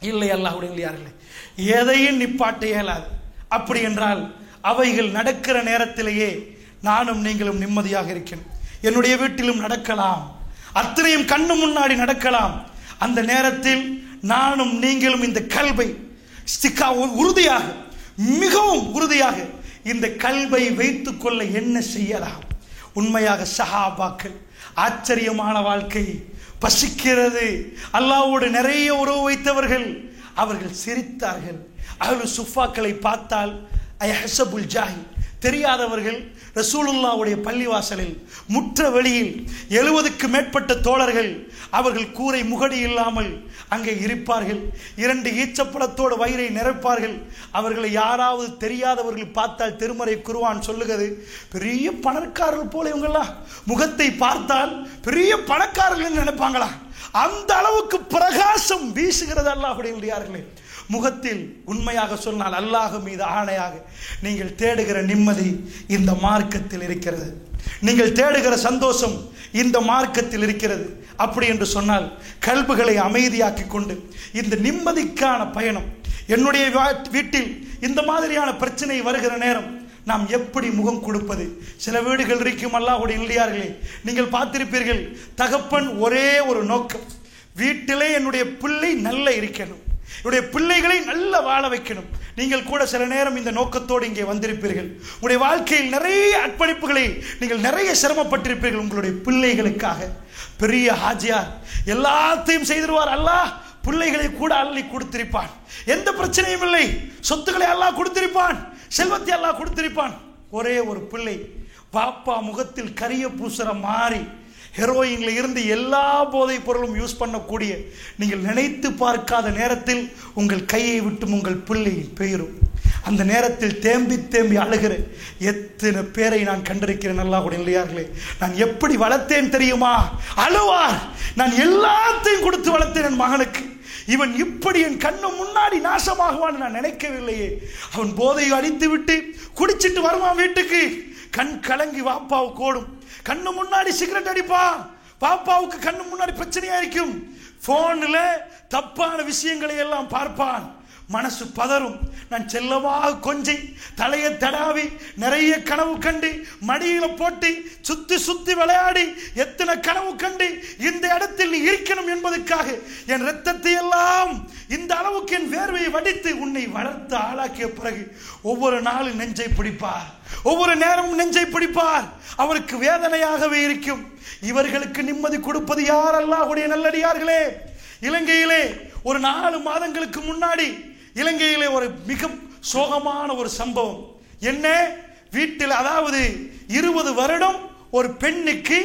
இல்லை அல்லாஹுடையார்களே எதையும் நிப்பாட்ட இயலாது அப்படி என்றால் அவைகள் நடக்கிற நேரத்திலேயே நானும் நீங்களும் நிம்மதியாக இருக்கணும் என்னுடைய வீட்டிலும் நடக்கலாம் அத்தனையும் கண்ணு முன்னாடி நடக்கலாம் அந்த நேரத்தில் நானும் நீங்களும் இந்த கல்வை ஸ்டிக்கா உறுதியாக மிகவும் உறுதியாக இந்த கல்வை வைத்துக்கொள்ள என்ன செய்யலாம் உண்மையாக சஹாபாக்கள் ஆச்சரியமான வாழ்க்கை பசிக்கிறது அல்லாவோடு நிறைய உறவு வைத்தவர்கள் அவர்கள் சிரித்தார்கள் அவர்கள் சுஃபாக்களை பார்த்தால் ஐஹசபுல் ஜாஹி தெரியாதவர்கள் ரசூலுல்லாவுடைய பள்ளிவாசலில் முற்ற வெளியில் எழுபதுக்கு மேற்பட்ட தோழர்கள் அவர்கள் கூரை முகடி இல்லாமல் அங்கே இருப்பார்கள் இரண்டு ஈச்சப்பழத்தோடு வயிறை நிரப்பார்கள் அவர்களை யாராவது தெரியாதவர்கள் பார்த்தால் திருமறை குருவான் சொல்லுகிறது பெரிய பணக்காரர்கள் போல இவங்கெல்லாம் முகத்தை பார்த்தால் பெரிய பணக்காரர்கள் நினைப்பாங்களா அந்த அளவுக்கு பிரகாசம் வீசுகிறது அல்லாஹுடைய முகத்தில் உண்மையாக சொன்னால் அல்லாஹ் மீது ஆணையாக நீங்கள் தேடுகிற நிம்மதி இந்த மார்க்கத்தில் இருக்கிறது நீங்கள் தேடுகிற சந்தோஷம் இந்த மார்க்கத்தில் இருக்கிறது அப்படி என்று சொன்னால் கல்புகளை அமைதியாக்கி கொண்டு இந்த நிம்மதிக்கான பயணம் என்னுடைய வீட்டில் இந்த மாதிரியான பிரச்சனை வருகிற நேரம் நாம் எப்படி முகம் கொடுப்பது சில வீடுகள் இருக்கும் அல்லாஹுடைய இல்லையார்களே நீங்கள் பார்த்திருப்பீர்கள் தகப்பன் ஒரே ஒரு நோக்கம் வீட்டிலே என்னுடைய பிள்ளை நல்ல இருக்கணும் என்னுடைய பிள்ளைகளை நல்ல வாழ வைக்கணும் நீங்கள் கூட சில நேரம் இந்த நோக்கத்தோடு இங்கே வந்திருப்பீர்கள் உங்களுடைய வாழ்க்கையில் நிறைய அர்ப்பணிப்புகளை நீங்கள் நிறைய சிரமப்பட்டிருப்பீர்கள் உங்களுடைய பிள்ளைகளுக்காக பெரிய ஹாஜியார் எல்லாத்தையும் செய்திருவார் அல்லாஹ் பிள்ளைகளை கூட அள்ளி கொடுத்திருப்பான் எந்த பிரச்சனையும் இல்லை சொத்துக்களை எல்லாம் கொடுத்திருப்பான் செல்வத்தை எல்லாம் கொடுத்திருப்பான் ஒரே ஒரு பிள்ளை பாப்பா முகத்தில் கரிய பூசுற மாறி ஹெரோயின்ல இருந்து எல்லா போதைப் பொருளும் யூஸ் பண்ணக்கூடிய நீங்கள் நினைத்து பார்க்காத நேரத்தில் உங்கள் கையை விட்டும் உங்கள் பிள்ளை பெயரும் அந்த நேரத்தில் தேம்பி தேம்பி அழுகிற எத்தனை பேரை நான் கண்டிருக்கிறேன் நல்லா கூட இல்லையார்களே நான் எப்படி வளர்த்தேன் தெரியுமா அழுவார் நான் எல்லாத்தையும் கொடுத்து வளர்த்தேன் என் மகனுக்கு இவன் இப்படி என் கண்ணு முன்னாடி நாசமாகுவான் நான் நினைக்கவில்லையே அவன் போதையை அடித்து விட்டு குடிச்சிட்டு வருவான் வீட்டுக்கு கண் கலங்கி வாப்பாவுக்கு ஓடும் கண்ணு முன்னாடி சிகரெட் அடிப்பான் பாப்பாவுக்கு கண்ணு முன்னாடி பிரச்சனையா இருக்கும் போன்ல தப்பான விஷயங்களை எல்லாம் பார்ப்பான் மனசு பதறும் நான் செல்லமாக கொஞ்சி தலையை தடாவி நிறைய கனவு கண்டு மடியில போட்டு சுத்தி சுத்தி விளையாடி எத்தனை கனவு கண்டு இந்த இடத்தில் நீ இருக்கணும் என்பதற்காக என் ரத்தத்தை எல்லாம் இந்த அளவுக்கு என் வேர்வையை வடித்து உன்னை வளர்த்து ஆளாக்கிய பிறகு ஒவ்வொரு நாளும் நெஞ்சை பிடிப்பார் ஒவ்வொரு நேரமும் நெஞ்சை பிடிப்பார் அவருக்கு வேதனையாகவே இருக்கும் இவர்களுக்கு நிம்மதி கொடுப்பது யார் அல்லாஹுடைய நல்லடியார்களே இலங்கையிலே ஒரு நாலு மாதங்களுக்கு முன்னாடி இலங்கையிலே ஒரு மிக சோகமான ஒரு சம்பவம் என்ன வீட்டில் அதாவது இருபது வருடம் ஒரு பெண்ணுக்கு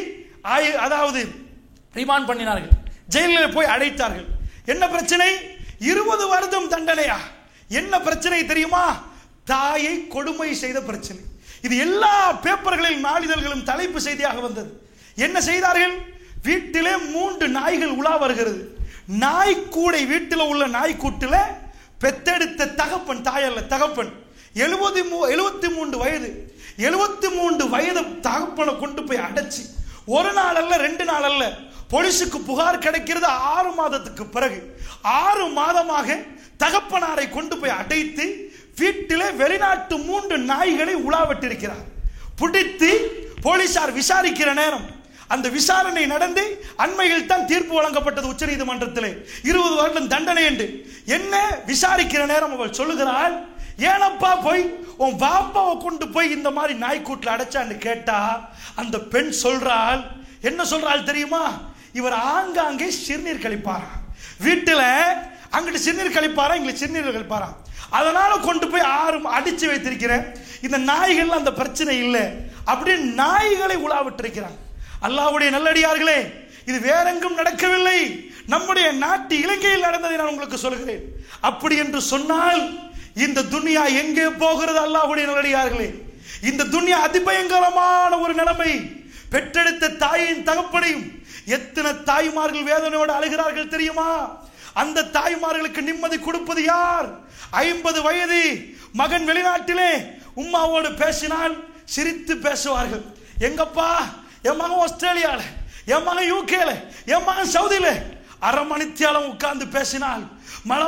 அதாவது ரிமாண்ட் பண்ணினார்கள் ஜெயிலில் போய் அடைத்தார்கள் என்ன பிரச்சனை இருபது வருடம் தண்டனையா என்ன பிரச்சனை தெரியுமா தாயை கொடுமை செய்த பிரச்சனை இது எல்லா பேப்பர்களில் நாளிதழ்களும் தலைப்பு செய்தியாக வந்தது என்ன செய்தார்கள் வீட்டிலே மூன்று நாய்கள் உலா வருகிறது நாய்க்கூடை வீட்டில் உள்ள நாய்க்கூட்டில் பெத்தெடுத்த தகப்பன் தாயல்ல தகப்பன் எழுபது மூ எழுபத்தி மூன்று வயது எழுபத்தி மூன்று வயது தகப்பனை கொண்டு போய் அடைச்சி ஒரு நாள் அல்ல ரெண்டு நாள் அல்ல போலீஸுக்கு புகார் கிடைக்கிறது ஆறு மாதத்துக்கு பிறகு ஆறு மாதமாக தகப்பனாரை கொண்டு போய் அடைத்து வீட்டிலே வெளிநாட்டு மூன்று நாய்களை உலாவிட்டிருக்கிறார் பிடித்து போலீசார் விசாரிக்கிற நேரம் அந்த விசாரணை நடந்து அண்மையில் தான் தீர்ப்பு வழங்கப்பட்டது உச்ச நீதிமன்றத்தில் இருபது வருடம் தண்டனை என்று என்ன விசாரிக்கிற நேரம் அவள் சொல்லுகிறாள் ஏனப்பா போய் உன் பாப்பாவை கொண்டு போய் இந்த மாதிரி நாய்க்கூட்டில் அடைச்சான்னு கேட்டா அந்த பெண் சொல்றாள் என்ன சொல்றாள் தெரியுமா இவர் ஆங்காங்கே சிறுநீர் கழிப்பாரா வீட்டில் அங்கிட்டு சிறுநீர் கழிப்பாரா இங்கிட்டு சிறுநீர் கழிப்பாரா அதனால கொண்டு போய் ஆறு அடிச்சு வைத்திருக்கிறேன் இந்த நாய்கள் அந்த பிரச்சனை இல்லை அப்படின்னு நாய்களை உலாவிட்டிருக்கிறாங்க அல்லாவுடைய நல்லடியார்களே இது வேறெங்கும் நடக்கவில்லை நம்முடைய நாட்டு இலங்கையில் நடந்ததை நான் உங்களுக்கு சொல்கிறேன் அப்படி என்று சொன்னால் இந்த துனியா எங்கே போகிறது அல்லாஹுடைய நல்லடியார்களே இந்த துனியா அதிபயங்கரமான ஒரு நிலைமை பெற்றெடுத்த தாயின் தகப்பனையும் எத்தனை தாய்மார்கள் வேதனையோடு அழுகிறார்கள் தெரியுமா அந்த தாய்மார்களுக்கு நிம்மதி கொடுப்பது யார் ஐம்பது வயது மகன் வெளிநாட்டிலே உம்மாவோடு பேசினால் சிரித்து பேசுவார்கள் எங்கப்பா என் மகன் ஆஸ்திரேலியால என் மகன் யூகேல என் மகன் சவுதியில அரை மணித்தியாலம் உட்கார்ந்து பேசினால் மழை